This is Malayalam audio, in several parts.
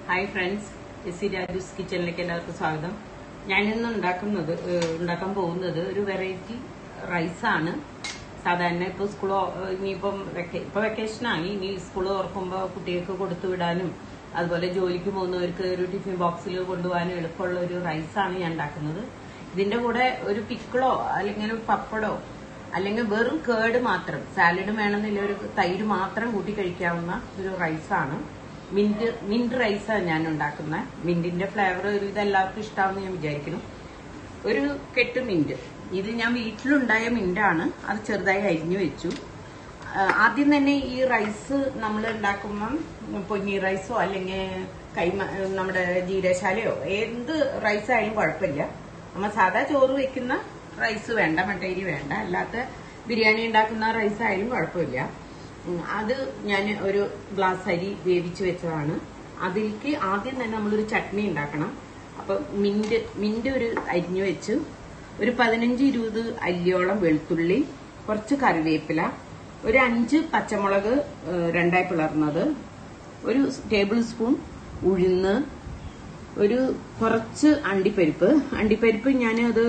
hi friends S C Raju's കിച്ചണിലേക്ക് എല്ലാവർക്കും സ്വാഗതം ഞാനിന്ന് ഉണ്ടാക്കുന്നത് ഏഹ്, ഉണ്ടാക്കാൻ പോകുന്നത് ഒരു വെറൈറ്റി റൈസാണ് സാധാരണ ഇപ്പോൾ സ്കൂളോ ഇനിയിപ്പം വെക്ക- ഇപ്പൊ വെക്കേഷനായി ഇനി സ്കൂൾ തുറക്കുമ്പോൾ കുട്ടികൾക്ക് കൊടുത്തു വിടാനും അതുപോലെ ജോലിക്ക് പോകുന്നവർക്ക് ഒരു ടിഫിൻ ബോക്സിൽ കൊണ്ടുപോകാനും എളുപ്പമുള്ള ഒരു റൈസാണ് ഞാൻ ഉണ്ടാക്കുന്നത് ഇതിന്റെ കൂടെ ഒരു പിക്കിളോ അല്ലെങ്കിൽ ഒരു പപ്പടോ അല്ലെങ്കിൽ വെറും കേട് മാത്രം സാലഡ് വേണമെന്നില്ല ഒരു തൈര് മാത്രം കൂട്ടി കഴിക്കാവുന്ന ഒരു റൈസാണ് മിന്റ് മിന്റ് റൈസാണ് ഞാൻ ഉണ്ടാക്കുന്നത് മിന്റിന്റെ ഫ്ലേവർ ഒരു ഇത് എല്ലാവർക്കും ഇഷ്ടമാണെന്ന് ഞാൻ വിചാരിക്കുന്നു ഒരു കെട്ട് മിന്റ് ഇത് ഞാൻ വീട്ടിലുണ്ടായ മിന്റാണ് അത് ചെറുതായി അരിഞ്ഞു വെച്ചു ആ, ആദ്യം തന്നെ ഈ റൈസ് നമ്മൾ ഉണ്ടാക്കുമ്പം പൊന്നി റൈസോ അല്ലെങ്കിൽ കൈമ നമ്മുടെ ജീരശാലയോ എന്ത് റൈസ് ആയാലും കുഴപ്പമില്ല നമ്മൾ സാധാ ചോറ് വെക്കുന്ന റൈസ് വേണ്ട മട്ടേരി വേണ്ട അല്ലാത്ത ബിരിയാണി ഉണ്ടാക്കുന്ന റൈസ് ആയാലും കുഴപ്പമില്ല ഉം, അത് ഞാൻ ഒരു ഗ്ലാസ് അരി വേവിച്ച് വെച്ചതാണ് അതിലേക്ക് ആദ്യം തന്നെ നമ്മളൊരു ചട്നി ഉണ്ടാക്കണം അപ്പൊ മിന്റ് മിന്റ് ഒരു അരിഞ്ഞു വെച്ച് ഒരു പതിനഞ്ച് ഇരുപത് അല്ലിയോളം വെളുത്തുള്ളി കുറച്ച് കറിവേപ്പില ഒരു അഞ്ച് പച്ചമുളക് ഏഹ്, രണ്ടായി പിളർന്നത് ഒരു ടേബിൾ സ്പൂൺ ഉഴുന്ന് ഒരു കുറച്ച് അണ്ടിപ്പരിപ്പ് അണ്ടിപ്പരിപ്പ് ഞാൻ അത്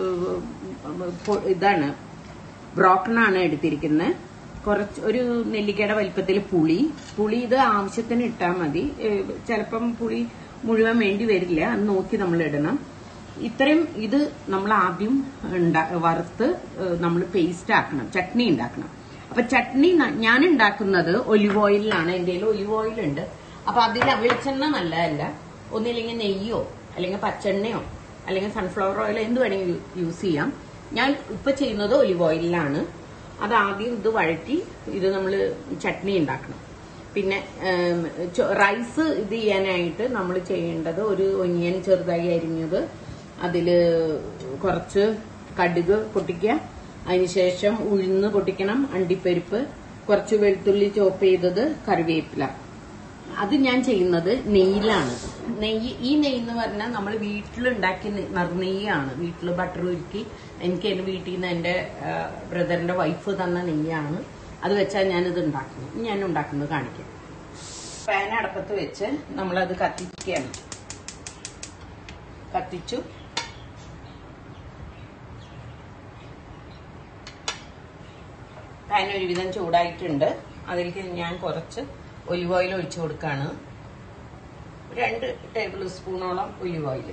ഇതാണ് ബ്രോക്കൺ ആണ് എടുത്തിരിക്കുന്നത് കുറച്ച് ഒരു നെല്ലിക്കയുടെ വലിപ്പത്തിൽ പുളി പുളി ഇത് ആവശ്യത്തിന് ഇട്ടാൽ മതി ഏഹ് ചിലപ്പം പുളി മുഴുവൻ വേണ്ടി വരില്ല അത് നോക്കി നമ്മൾ ഇടണം ഇത്രയും ഇത് നമ്മൾ ആദ്യം ഉണ്ടാ- വറുത്ത് നമ്മൾ പേസ്റ്റ് ആക്കണം ചട്നി ഉണ്ടാക്കണം അപ്പൊ ചട്നി ന- ഞാൻ ഉണ്ടാക്കുന്നത് ഒലിവ് ഓയിലിലാണ് എന്റെ കയ്യിൽ ഒലിവ് ഓയിൽ ഉണ്ട് അപ്പൊ അതിൽ വെളിച്ചെണ്ണ നല്ലതല്ല ഒന്നില്ലെങ്കിൽ നെയ്യോ അല്ലെങ്കിൽ പച്ചെണ്ണയോ അല്ലെങ്കിൽ സൺഫ്ലവർ ഓയിൽ എന്ത് വേണമെങ്കിലും യൂസ് ചെയ്യാം ഞാൻ ഇപ്പൊ ചെയ്യുന്നത് ഒലിവ് ഓയിലിലാണ് അത് ആദ്യം ഇത് വഴറ്റി ഇത് നമ്മൾ ചട്നി ഉണ്ടാക്കണം പിന്നെ ഏം, ചോ- റൈസ് ഇത് ചെയ്യാനായിട്ട് നമ്മൾ ചെയ്യേണ്ടത് ഒരു ഒനിയൻ ചെറുതായി അരിഞ്ഞത് അതില് കുറച്ച് കടുക് പൊട്ടിക്കുക അതിനുശേഷം ഉഴുന്ന് പൊട്ടിക്കണം അണ്ടിപ്പരിപ്പ് കുറച്ച് വെളുത്തുള്ളി ചോപ്പ് ചെയ്തത് കറിവേപ്പില അത് ഞാൻ ചെയ്യുന്നത് നെയ്യിലാണ് നെയ്യ് ഈ നെയ്യ് എന്ന് പറഞ്ഞാൽ നമ്മൾ വീട്ടിലുണ്ടാക്കിയ നെ- നറുനെയ്യാണ് വീട്ടിൽ ബട്ടർ ഉരുക്കി എനിക്ക് എന്റെ വീട്ടിൽ നിന്ന് എന്റെ ബ്രദറിന്റെ വൈഫ് തന്ന നെയ്യാണ് അത് വെച്ചാൽ ഞാനിത് ഉണ്ടാക്കുന്നത് ഞാൻ ഉണ്ടാക്കുന്നത് കാണിക്കാം പാൻ അടപ്പത്ത് വെച്ച് നമ്മളത് കത്തിക്കുകയാണ് കത്തിച്ചു പാൻ ഒരുവിധം ചൂടായിട്ടുണ്ട് അതിലേക്ക് ഞാൻ കുറച്ച് ഒലിവ് ഓയിൽ ഒഴിച്ചു കൊടുക്കാണ് രണ്ട് ടേബിൾ സ്പൂണോളം ഒലിവ് ഓയിൽ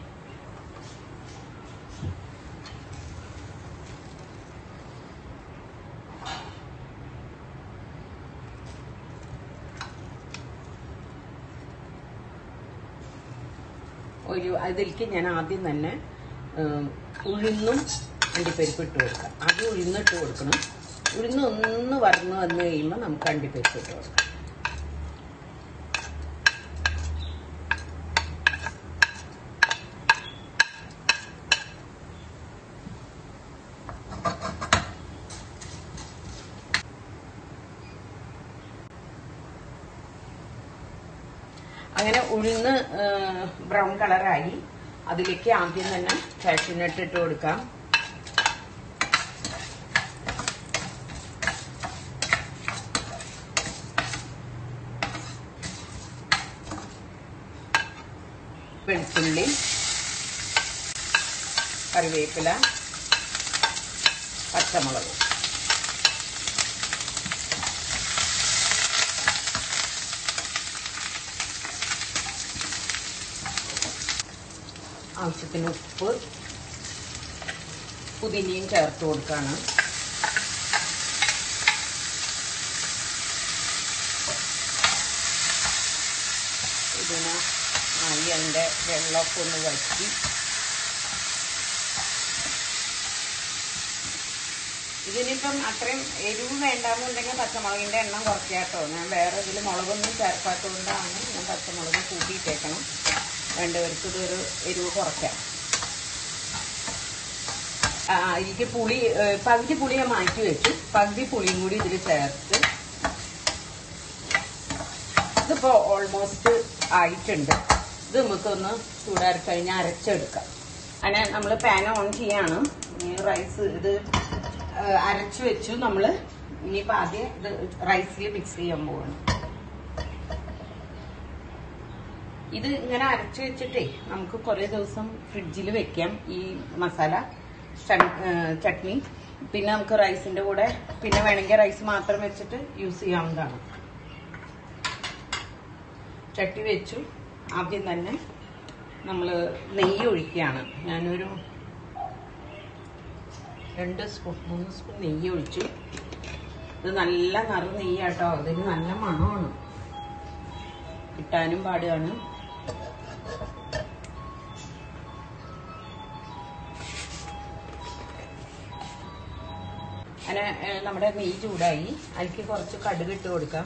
ഒരു അതിലേക്ക് ഞാൻ ആദ്യം തന്നെ ഉം, ഉഴുന്നും അണ്ടിപ്പരിപ്പ് ഇട്ട് കൊടുക്കാം ആദ്യം ഉഴുന്നിട്ട് കൊടുക്കണം ഉഴുന്ന് ഒന്ന് വറന്ന് വന്നു കഴിയുമ്പോൾ നമുക്ക് അണ്ടിപ്പരിപ്പ് ഇട്ട് കൊടുക്കാം അങ്ങനെ ഉഴുന്ന് ബ്രൗൺ കളറായി അതിലേക്ക് ആദ്യം തന്നെ കാഷ്യൂനട്ട് ഇട്ട് കൊടുക്കാം വെളുത്തുള്ളി കറിവേപ്പില പച്ചമുളക് ആവശ്യത്തിന് ഉപ്പ് പുതിനയും ചേർത്ത് കൊടുക്കുകയാണ് ഇതിന് ആയി അതിൻ്റെ വെള്ളമൊക്കെ ഒന്ന് വറ്റി ഇതിനിപ്പം അത്രയും എരിവ് വേണ്ടാന്നുണ്ടെങ്കിൽ പച്ചമുളകിന്റെ എണ്ണം കുറയ്ക്കാട്ടോ ഞാൻ വേറെ ഇതിൽ മുളകൊന്നും ചേർക്കാത്തതുകൊണ്ടാണ് ഞാൻ പച്ചമുളക് കൂട്ടിയിട്ടേക്കണം വേണ്ടവർക്ക് ഇതൊരു എരിവ് കുറയ്ക്കാം ആ, എനിക്ക് പുളി ഏ, പകുതി പുളി ഞാൻ മാറ്റി വെച്ചു പകുതി പുളിയും കൂടി ഇതിൽ ചേർത്ത് ഇതിപ്പോ ഓൾമോസ്റ്റ് ആയിട്ടുണ്ട് ഇത് നമുക്കൊന്ന് ചൂടാറി കഴിഞ്ഞാൽ അരച്ചെടുക്കാം അങ്ങനെ നമ്മൾ പാൻ ഓൺ ചെയ്യാണ് ഈ റൈസ് ഇത് ആ, അരച്ചു വെച്ചു നമ്മൾ ഇനിയിപ്പോൾ ആദ്യം ഇത് റൈസിൽ മിക്സ് ചെയ്യാൻ പോവാണ് ഇത് ഇങ്ങനെ അരച്ചു വെച്ചിട്ടേ നമുക്ക് കുറേ ദിവസം ഫ്രിഡ്ജിൽ വെക്കാം ഈ മസാല ചട്- ഏ, ചട്നി പിന്നെ നമുക്ക് റൈസിന്റെ കൂടെ പിന്നെ വേണമെങ്കിൽ റൈസ് മാത്രം വെച്ചിട്ട് യൂസ് ചെയ്യാവുന്നതാണ് ചട്ടി വെച്ചു ആദ്യം തന്നെ നമ്മൾ നെയ്യ് ഒഴിക്കുകയാണ് ഞാനൊരു രണ്ട് സ്പൂൺ മൂന്ന് സ്പൂൺ നെയ്യ് ഒഴിച്ചു ഇത് നല്ല നറു നെയ്യാട്ടോ ഇതിന് നല്ല മണമാണ് കിട്ടാനും പാടുകയാണ് അങ്ങനെ ഏ, നമ്മുടെ നെയ്യ് ചൂടായി അതിലേക്ക് കുറച്ച് കടുക് ഇട്ട് കൊടുക്കാം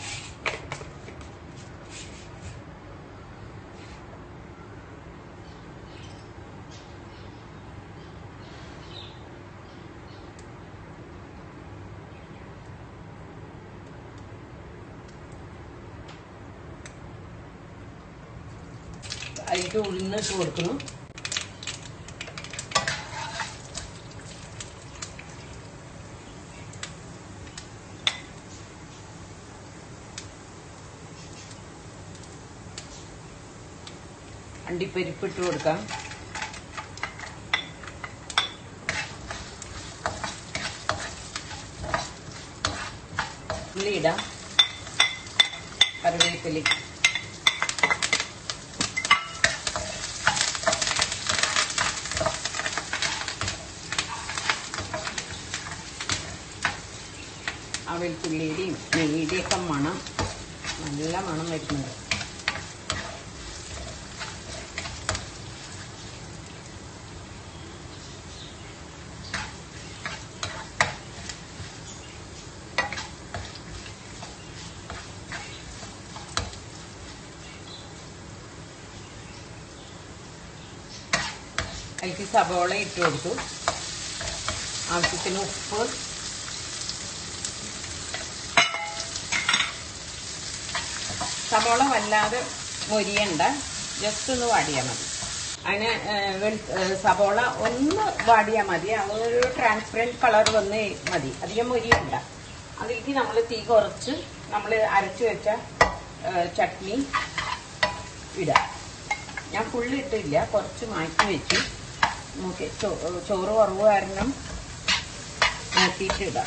അതിലേക്ക് ഉഴുന്നിട്ട് കൊടുക്കുന്നു അണ്ടിപ്പരിപ്പ് ഇട്ട് കൊടുക്കാം ഉള്ളി ഇടാം കറിവേപ്പില ആ വെളുത്തുള്ളിയുടെയും നെയ്യുടെയൊക്കെ മണം നല്ല മണം വരുന്നുണ്ട് അതിലേക്ക് സവോള ഇട്ട് കൊടുത്തു ആവശ്യത്തിന് ഉപ്പ് സവോള വല്ലാതെ മൊരിയണ്ട ജസ്റ്റ് ഒന്ന് വാടിയാൽ മതി അതിന് ഏഹ്, വെളു- ഏഹ്, സവോള ഒന്ന് വാടിയാൽ മതി അതൊരു ട്രാൻസ്പെറൻറ്റ് കളർ വന്ന് മതി അധികം മൊരിയണ്ട അതിലേക്ക് നമ്മൾ തീ കുറച്ച് നമ്മൾ അരച്ചു വെച്ച ഏഹ്, ചട്നി ഇടാം ഞാൻ ഫുള്ള് ഇട്ടില്ല കുറച്ച് മാറ്റി വെച്ചു നോക്കി ചോ- ചോറ് കുറവ് കാരണം നോക്കിയിട്ട് ഇടാം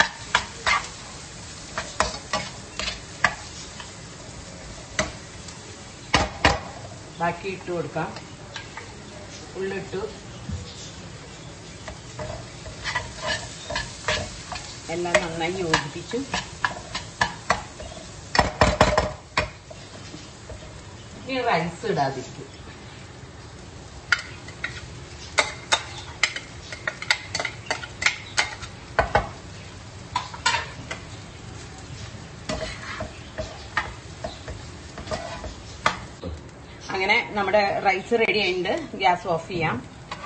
ബാക്കി ഇട്ട് കൊടുക്കാം ഉള്ളിട്ടു എല്ലാം നന്നായി യോജിപ്പിച്ചു ഇനി റൈസ് ഇടാതിരിക്കും അങ്ങനെ നമ്മുടെ റൈസ് റെഡി ആയിട്ടുണ്ട് ഗ്യാസ് ഓഫ് ചെയ്യാം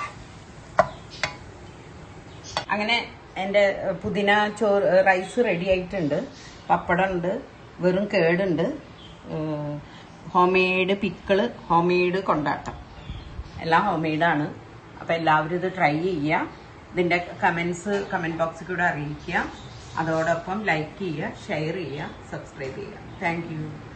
അങ്ങനെ എൻ്റെ പുതിന ചോറ് റൈസ് റെഡി ആയിട്ടുണ്ട് പപ്പടം ഉണ്ട് വെറും കേടുണ്ട് home made pickle home made കൊണ്ടാട്ടം എല്ലാം ഹോം മെയ്ഡാണ് അപ്പം എല്ലാവരും ഇത് ട്രൈ ചെയ്യുക ഇതിൻ്റെ കമൻസ് കമൻറ്റ് ബോക്സിൽ കൂടെ അറിയിക്കുക അതോടൊപ്പം ലൈക്ക് ചെയ്യുക ഷെയർ ചെയ്യുക സബ്സ്ക്രൈബ് ചെയ്യുക താങ്ക് യു